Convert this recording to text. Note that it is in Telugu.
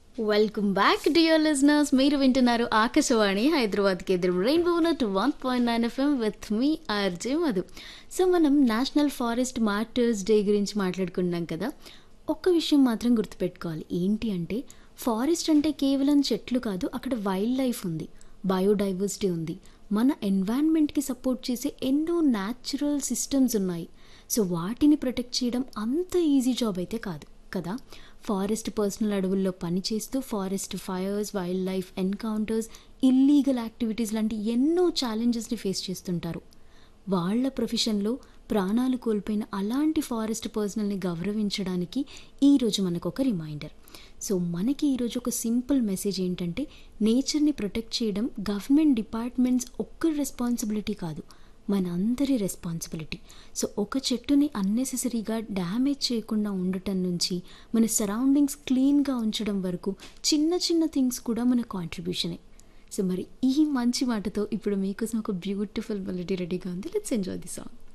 వెల్కమ్ బ్యాక్ డియర్ లిజనర్స్ మీరు వింటున్నారు ఆకాశవాణి హైదరాబాద్ కేంద్రం rainbow nought one point nine FM with మీ ఆర్జే మధు సో మనం నేషనల్ ఫారెస్ట్ మార్టర్స్ డే గురించి మాట్లాడుకున్నాం కదా ఒక్క విషయం మాత్రం గుర్తుపెట్టుకోవాలి ఏంటి అంటే ఫారెస్ట్ అంటే కేవలం చెట్లు కాదు అక్కడ వైల్డ్ లైఫ్ ఉంది బయోడైవర్సిటీ ఉంది మన ఎన్వైరన్మెంట్కి సపోర్ట్ చేసే ఎన్నో న్యాచురల్ సిస్టమ్స్ ఉన్నాయి సో వాటిని ప్రొటెక్ట్ చేయడం అంత ఈజీ జాబ్ అయితే కాదు కదా ఫారెస్ట్ పర్సనల్ అడవుల్లో పనిచేస్తూ forest fires wildlife encounters illegal activities లాంటి ఎన్నో ఛాలెంజెస్ని ఫేస్ చేస్తుంటారు వాళ్ళ ప్రొఫెషన్లో ప్రాణాలు కోల్పోయిన అలాంటి ఫారెస్ట్ పర్సనల్ని గౌరవించడానికి ఈరోజు మనకు ఒక రిమైండర్ సో మనకి ఈరోజు ఒక సింపుల్ మెసేజ్ ఏంటంటే నేచర్ని ప్రొటెక్ట్ చేయడం గవర్నమెంట్ డిపార్ట్మెంట్స్ ఒక్కరి రెస్పాన్సిబిలిటీ కాదు మన అందరి రెస్పాన్సిబిలిటీ సో ఒక చెట్టుని అన్నెసెసరీగా డ్యామేజ్ చేయకుండా ఉండటం నుంచి మన సరౌండింగ్స్ క్లీన్గా ఉంచడం వరకు చిన్న చిన్న థింగ్స్ కూడా మన కాంట్రిబ్యూషనే సో మరి ఈ మంచి మాటతో ఇప్పుడు మీకోసం ఒక బ్యూటిఫుల్ మెలడీ రెడీగా ఉంది లెట్స్ ఎంజాయ్ ది సాంగ్